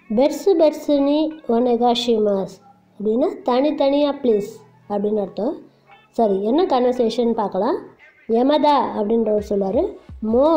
Beds பெட்ஸுனி ஒனெகாஷிமாஸ் அப்படின்னா தனித்தனியாக please அப்படின்னு அர்த்தம் சரி என்ன கன்வர்சேஷன் பார்க்கலாம் யமதா அப்படின்றவர் சொல்லுவார் மோ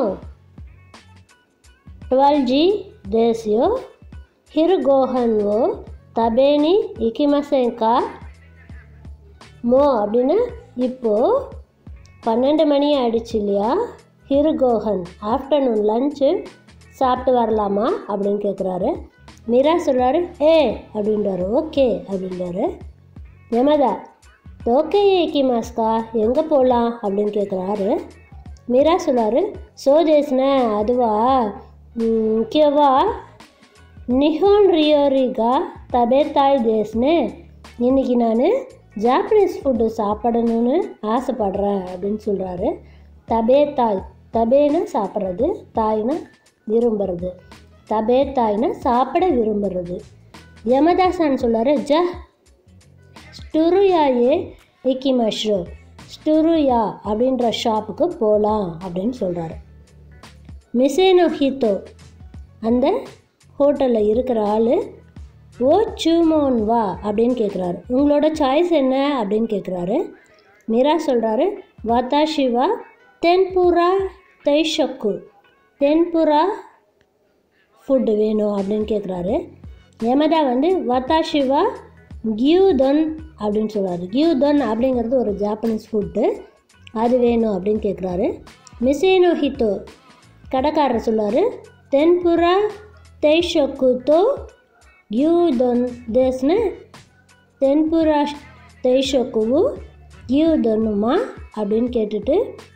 டுவெல் ஜி தேசியோ ஹிருகோஹன் ஓ தபேனி இக்கிமசேங்கா மோ அப்படின்னா இப்போது பன்னெண்டு மணி ஆயிடுச்சு இல்லையா ஹிருகோஹன் ஆஃப்டர்நூன் லஞ்சு சாப்பிட்டு வரலாமா அப்படின்னு கேட்குறாரு மீரா சொல்கிறாரு ஏ அப்படின்றாரு ஓகே அப்படின்றாரு யமதா ஓகே ஏக்கி மாஸ்கா எங்கே போகலாம் அப்படின்னு கேட்குறாரு மீரா சொல்கிறாரு சோ தேஸ்ன அதுவா முக்கியவா நிஹோன் ரியோரிகா தபேத்தாய் தேஸ்னு இன்னைக்கு நான் ஜாப்பனீஸ் ஃபுட்டு சாப்பிடணும்னு ஆசைப்படுறேன் அப்படின்னு சொல்கிறாரு தபே தாய் தபேன்னு சாப்பிட்றது தாய்னா விரும்புறது தபே தாய்னா சாப்பிட விரும்புறது யமதாசான் சொல்கிறாரு ஜ ஸ்டுருயாயே இக்கிமஷ்ரு ஸ்டுருயா அப்படின்ற ஷாப்புக்கு போகலாம் அப்படின்னு சொல்கிறாரு மிசேனோ ஹீத்தோ அந்த ஹோட்டலில் இருக்கிற ஆள் ஓ சூமோன் வா அப்படின்னு கேட்குறாரு உங்களோட சாய்ஸ் என்ன அப்படின்னு கேட்குறாரு மீரா சொல்கிறாரு வத்தாஷிவா தென்புரா தைஷக்கு தென்புரா ஃபுட்டு வேணும் அப்படின்னு கேட்குறாரு யமதா வந்து வத்தாஷிவா கியூதன் அப்படின்னு சொல்கிறாரு கியூதன் அப்படிங்கிறது ஒரு ஜாப்பனீஸ் ஃபுட்டு அது வேணும் அப்படின்னு கேட்குறாரு மிசேனோ ஹித்தோ கடைக்காரர் சொல்லுவார் தென்புரா தைஷொக்குத்தோ கியூதொன் தேஸ்னு தென்புரா தைஷொக்குவு கியூதொன்னுமா அப்படின்னு கேட்டுட்டு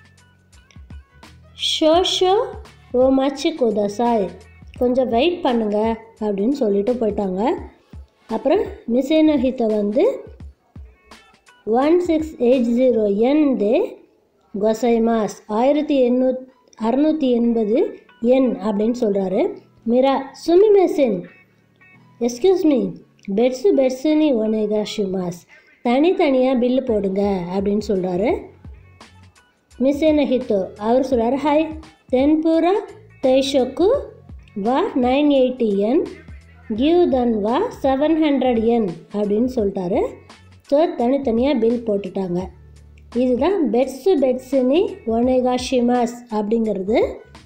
ஷோஷோ ஓ மச்சி குதசாய் கொஞ்சம் வெயிட் பண்ணுங்க அப்படின்னு சொல்லிட்டு போயிட்டாங்க அப்புறம் மிசேனோஹித்தை வந்து ஒன் சிக்ஸ் எயிட் ஜீரோ என் தே கொசைமாஸ் ஆயிரத்தி எண்ணூத் அறநூற்றி எண்பது என் அப்படின்னு சொல்கிறாரு மிரா சுமி மெசின் எஸ்கியூஸ் மீ பெட்ஸு பெட்ஸுனி ஒனேகா ஷிமாஸ் தனித்தனியாக பில்லு போடுங்க அப்படின்னு சொல்கிறாரு மிசேனஹித்தோ அவர் சொல்கிறார் ஹாய் தென்புரா தைஷோக்கு வா நைன் எயிட்டி என் கிவ் தன் வா செவன் ஹண்ட்ரட் என் அப்படின்னு சொல்லிட்டாரு ஸோ தனித்தனியாக பில் போட்டுட்டாங்க இதுதான் பெட்ஸு பெட்ஸுனி ஒனேகா ஷிமாஸ் அப்படிங்கிறது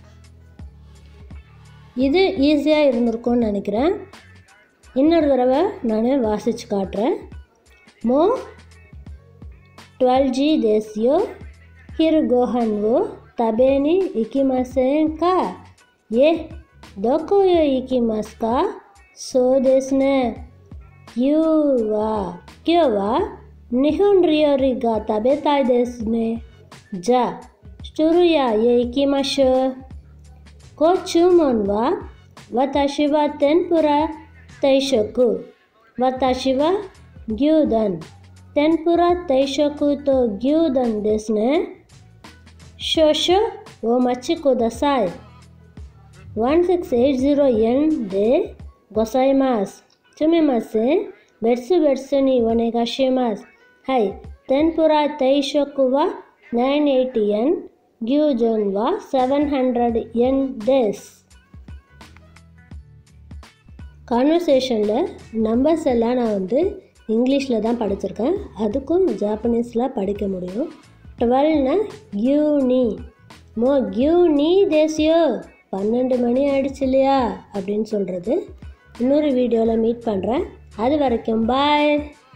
இது ஈஸியாக இருந்திருக்கும்னு நினைக்கிறேன் இன்னொரு தடவை நான் வாசித்து காட்டுறேன் மோ டுவெல் ஜி தேசியோ ஹிரு கோஹன் ஓ தபேனி இக்கிமசேன் கா ஏ ದೊಕೊಯೋ ಇಕಿ ಮಸ್ಕಾ ಸೋ ದೇಸ್ನೆ ಕ್ಯೂವಾ ಕ್ಯೂವಾ ನಿಹುನ್ ರಿಯೋರಿಗ ತಬೆತಾಯ್ ದೇಸ್ನೆ ಜ ಸ್ಟುರುಯ ಏ ಇಕಿ ಮಶೋ ಕೋ ಚೂಮೋನ್ ವಾ ವತಾಶಿವ ತೆನ್ಪುರ ತೈಶೋಕು ವತಾಶಿವ ಗ್ಯೂದನ್ ತೆನ್ಪುರ ತೈಶೋಕು ತೋ ಗ್ಯೂದನ್ ದೇಸ್ನೆ ಶೋಶೋ ಓ ಮಚ್ಚಿ ಕುದಸಾಯ್ 1680 yen de gozaimasu. Sumimasen, betsu betsu ni onegashimasu. Hai, tempura teishoku wa 980 yen, gyujon wa 700 yen des. கான்வர்சேஷனில் நம்பர்ஸ் எல்லாம் நான் வந்து இங்கிலீஷில் தான் படிச்சிருக்கேன் அதுக்கும் ஜாப்பனீஸில் படிக்க முடியும் டுவெல்னா கியூனி மோ கியூனி தேசியோ பன்னெண்டு மணி ஆயிடுச்சு இல்லையா அப்படின்னு சொல்கிறது இன்னொரு வீடியோவில் மீட் பண்ணுறேன் அது வரைக்கும் பாய்